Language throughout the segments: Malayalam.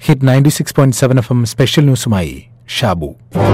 hit ninety six point seven F M special ന്യൂസുമായി ഷാബു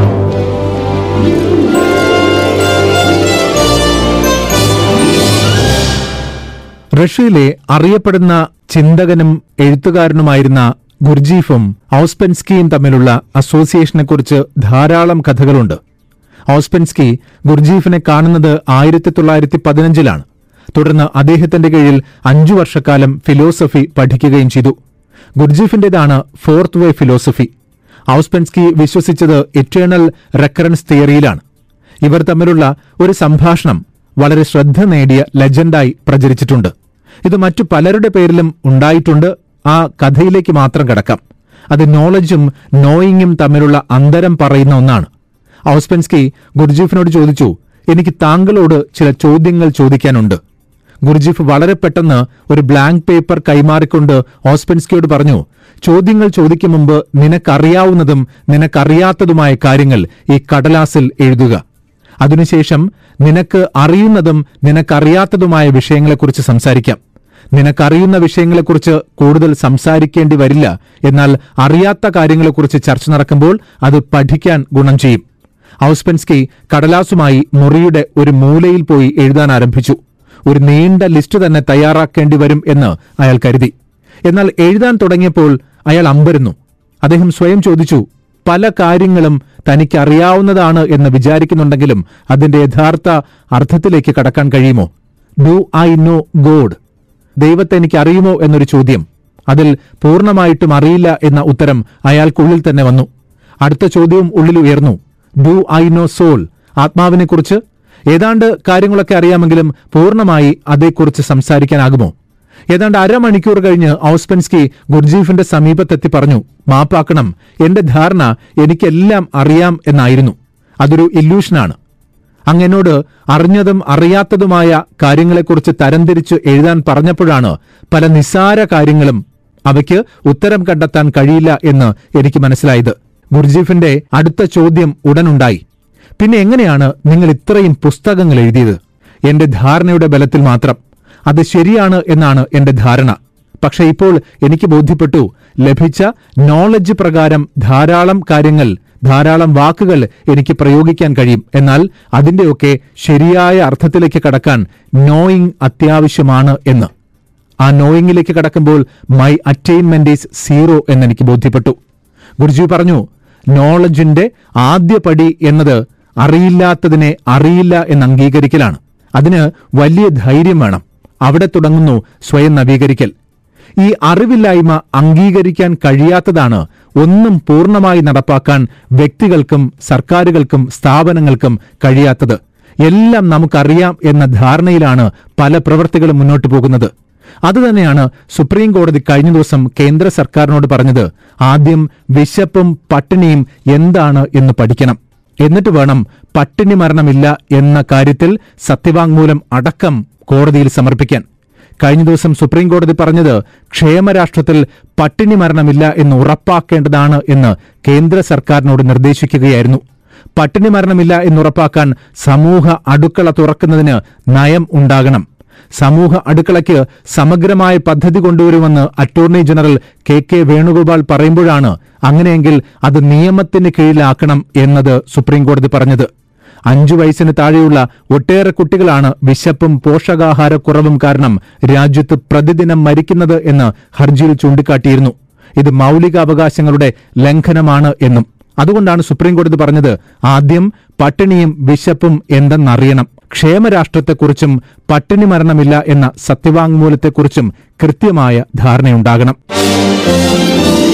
റഷ്യയിലെ അറിയപ്പെടുന്ന ചിന്തകനും എഴുത്തുകാരനുമായിരുന്ന ഗുർജീഫും ഔസ്പെൻസ്കിയും തമ്മിലുള്ള അസോസിയേഷനെക്കുറിച്ച് ധാരാളം കഥകളുണ്ട് ഔസ്പെൻസ്കി ഗുർജീഫിനെ കാണുന്നത് ആയിരത്തി തൊള്ളായിരത്തി പതിനഞ്ചിലാണ് തുടർന്ന് അദ്ദേഹത്തിന്റെ കീഴിൽ അഞ്ചു വർഷക്കാലം ഫിലോസഫി പഠിക്കുകയും ചെയ്തു ഗുർജീഫിന്റേതാണ് ഫോർത്ത് വേ ഫിലോസഫി ഔസ്പെൻസ്കി വിശ്വസിച്ചത് ഇറ്റേണൽ റെക്കറൻസ് തിയറിയിലാണ് ഇവർ തമ്മിലുള്ള ഒരു സംഭാഷണം വളരെ ശ്രദ്ധ നേടിയ ലെജൻഡായി പ്രചരിച്ചിട്ടുണ്ട് ഇത് മറ്റു പലരുടെ പേരിലും ഉണ്ടായിട്ടുണ്ട് ആ കഥയിലേക്ക് മാത്രം കടക്കാം അത് നോളജും നോയിങ്ങും തമ്മിലുള്ള അന്തരം പറയുന്ന ഒന്നാണ് ഔസ്പെൻസ്കി ഗുർജീഫിനോട് ചോദിച്ചു എനിക്ക് താങ്കളോട് ചില ചോദ്യങ്ങൾ ചോദിക്കാനുണ്ട് ഗുർജീഫ് വളരെ പെട്ടെന്ന് ഒരു ബ്ലാങ്ക് പേപ്പർ കൈമാറിക്കൊണ്ട് ഓസ്പെൻസ്കിയോട് പറഞ്ഞു ചോദ്യങ്ങൾ ചോദിക്കും മുമ്പ് നിനക്കറിയാവുന്നതും നിനക്കറിയാത്തതുമായ കാര്യങ്ങൾ ഈ കടലാസിൽ എഴുതുക അതിനുശേഷം നിനക്ക് അറിയുന്നതും നിനക്കറിയാത്തതുമായ വിഷയങ്ങളെക്കുറിച്ച് സംസാരിക്കാം നിനക്കറിയുന്ന വിഷയങ്ങളെക്കുറിച്ച് കൂടുതൽ സംസാരിക്കേണ്ടി വരില്ല എന്നാൽ അറിയാത്ത കാര്യങ്ങളെക്കുറിച്ച് ചർച്ച നടക്കുമ്പോൾ അത് പഠിക്കാൻ ഗുണം ചെയ്യും ഔസ്പെൻസ്കി കടലാസുമായി മുറിയുടെ ഒരു മൂലയിൽ പോയി എഴുതാൻ ആരംഭിച്ചു ഒരു നീണ്ട ലിസ്റ്റ് തന്നെ തയ്യാറാക്കേണ്ടി വരും എന്ന് അയാൾ കരുതി എന്നാൽ എഴുതാൻ തുടങ്ങിയപ്പോൾ അയാൾ അമ്പരുന്നു അദ്ദേഹം സ്വയം ചോദിച്ചു പല കാര്യങ്ങളും തനിക്കറിയാവുന്നതാണ് എന്ന് വിചാരിക്കുന്നുണ്ടെങ്കിലും അതിന്റെ യഥാർത്ഥ അർത്ഥത്തിലേക്ക് കടക്കാൻ കഴിയുമോ ഡു ഐ നോ ഗോഡ് ദൈവത്തെ എനിക്ക് അറിയുമോ എന്നൊരു ചോദ്യം അതിൽ പൂർണ്ണമായിട്ടും അറിയില്ല എന്ന ഉത്തരം അയാൾക്കുള്ളിൽ തന്നെ വന്നു അടുത്ത ചോദ്യവും ഉള്ളിൽ ഉയർന്നു ഡു ഐ നോ സോൾ ആത്മാവിനെക്കുറിച്ച് ഏതാണ്ട് കാര്യങ്ങളൊക്കെ അറിയാമെങ്കിലും പൂർണ്ണമായി അതേക്കുറിച്ച് സംസാരിക്കാനാകുമോ ഏതാണ്ട് അരമണിക്കൂർ കഴിഞ്ഞ് ഔസ്പെൻസ്കി ഗുർജീഫിന്റെ സമീപത്തെത്തി പറഞ്ഞു മാപ്പാക്കണം എന്റെ ധാരണ എനിക്കെല്ലാം അറിയാം എന്നായിരുന്നു അതൊരു ഇല്യൂഷനാണ് അങ്ങെന്നോട് അറിഞ്ഞതും അറിയാത്തതുമായ കാര്യങ്ങളെക്കുറിച്ച് തരംതിരിച്ച് എഴുതാൻ പറഞ്ഞപ്പോഴാണ് പല നിസ്സാര കാര്യങ്ങളും അവയ്ക്ക് ഉത്തരം കണ്ടെത്താൻ കഴിയില്ല എന്ന് എനിക്ക് മനസ്സിലായത് ഗുർജീഫിന്റെ അടുത്ത ചോദ്യം ഉടനുണ്ടായി പിന്നെ എങ്ങനെയാണ് നിങ്ങൾ ഇത്രയും പുസ്തകങ്ങൾ എഴുതിയത് എന്റെ ധാരണയുടെ ബലത്തിൽ മാത്രം അത് ശരിയാണ് എന്നാണ് എന്റെ ധാരണ പക്ഷെ ഇപ്പോൾ എനിക്ക് ബോധ്യപ്പെട്ടു ലഭിച്ച നോളജ് പ്രകാരം ധാരാളം കാര്യങ്ങൾ ധാരാളം വാക്കുകൾ എനിക്ക് പ്രയോഗിക്കാൻ കഴിയും എന്നാൽ അതിന്റെയൊക്കെ ശരിയായ അർത്ഥത്തിലേക്ക് കടക്കാൻ നോയിങ് അത്യാവശ്യമാണ് എന്ന് ആ നോയിങ്ങിലേക്ക് കടക്കുമ്പോൾ മൈ അറ്റൈൻമെന്റ് ഈസ് സീറോ എന്നെനിക്ക് ബോധ്യപ്പെട്ടു ഗുരുജി പറഞ്ഞു നോളജിന്റെ ആദ്യ പടി എന്നത് അറിയില്ലാത്തതിനെ അറിയില്ല എന്ന് അംഗീകരിക്കലാണ് അതിന് വലിയ ധൈര്യം വേണം അവിടെ തുടങ്ങുന്നു സ്വയം നവീകരിക്കൽ ഈ അറിവില്ലായ്മ അംഗീകരിക്കാൻ കഴിയാത്തതാണ് ഒന്നും പൂർണ്ണമായി നടപ്പാക്കാൻ വ്യക്തികൾക്കും സർക്കാരുകൾക്കും സ്ഥാപനങ്ങൾക്കും കഴിയാത്തത് എല്ലാം നമുക്കറിയാം എന്ന ധാരണയിലാണ് പല പ്രവൃത്തികളും മുന്നോട്ടു പോകുന്നത് അതുതന്നെയാണ് സുപ്രീം കോടതി കഴിഞ്ഞ ദിവസം കേന്ദ്ര സർക്കാരിനോട് പറഞ്ഞത് ആദ്യം വിശപ്പും പട്ടിണിയും എന്താണ് എന്ന് പഠിക്കണം എന്നിട്ട് വേണം പട്ടിണി മരണമില്ല എന്ന കാര്യത്തിൽ സത്യവാങ്മൂലം അടക്കം കോടതിയിൽ സമർപ്പിക്കാൻ കഴിഞ്ഞ ദിവസം സുപ്രീം കോടതി പറഞ്ഞത് ക്ഷേമരാഷ്ട്രത്തിൽ പട്ടിണി മരണമില്ല എന്ന് ഉറപ്പാക്കേണ്ടതാണ് എന്ന് കേന്ദ്ര സർക്കാരിനോട് നിർദ്ദേശിക്കുകയായിരുന്നു പട്ടിണി മരണമില്ല എന്നുറപ്പാക്കാൻ സമൂഹ അടുക്കള തുറക്കുന്നതിന് നയം ഉണ്ടാകണം സമൂഹ അടുക്കളയ്ക്ക് സമഗ്രമായ പദ്ധതി കൊണ്ടുവരുമെന്ന് attorney general K K Venugopal പറയുമ്പോഴാണ് അങ്ങനെയെങ്കിൽ അത് നിയമത്തിന് കീഴിലാക്കണം എന്നത് സുപ്രീംകോടതി പറഞ്ഞത് അഞ്ചു വയസ്സിന് താഴെയുള്ള ഒട്ടേറെ കുട്ടികളാണ് വിശപ്പും പോഷകാഹാരക്കുറവും കാരണം രാജ്യത്ത് പ്രതിദിനം മരിക്കുന്നത് എന്ന് ഹർജിയിൽ ചൂണ്ടിക്കാട്ടിയിരുന്നു ഇത് മൌലികാവകാശങ്ങളുടെ ലംഘനമാണ് എന്നും അതുകൊണ്ടാണ് സുപ്രീംകോടതി പറഞ്ഞത് ആദ്യം പട്ടിണിയും വിശപ്പും എന്തെന്നറിയണം ക്ഷേമരാഷ്ട്രത്തെക്കുറിച്ചും പട്ടിണി മരണമില്ല എന്ന സത്യവാങ്മൂലത്തെക്കുറിച്ചും കൃത്യമായ ധാരണയുണ്ടാകണം